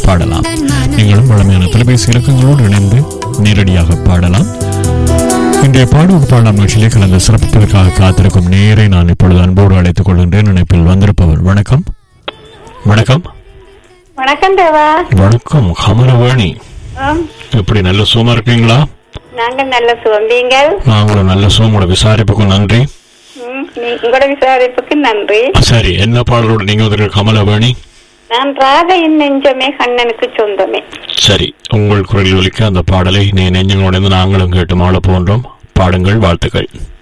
பாடலாம் நீங்களும் வளமையான தொலைபேசி இலக்கங்களோடு இணைந்து நேரடியாக பாடலாம் இன்றைய பாடுவது பாடலாம் நிகழ்ச்சியிலே கலந்து சிறப்பிப்பதற்காக காத்திருக்கும் நேரை நான் இப்பொழுது அன்போடு அழைத்துக் கொள்கின்றேன் இணைப்பில் வந்திருப்பவர் வணக்கம் வணக்கம் வணக்கம் தேவா வணக்கம் கமலவாணி ஆம், எப்படி நல்ல சுகமா இருக்கீங்களா நாங்க நல்ல சுகந்தீங்கள் நான் உங்களை நல்ல சுகமோட விசாரிப்புக்கும் நன்றி ம், நீ- உங்களோட விசாரிப்புக்கு நன்றி சரி என்ன பாடலோடு நீங்க வந்து கமலவாணி நான் ராதையின் நெஞ்சமே கண்ணனுக்கு சொந்தமே சரி உங்கள் குரலில் ஒலிக்க அந்த பாடலை நீ நெஞ்சங்களோடு நாங்களும் கேட்டு மாள போன்றோம் பாடுங்கள் வாழ்த்துக்கள்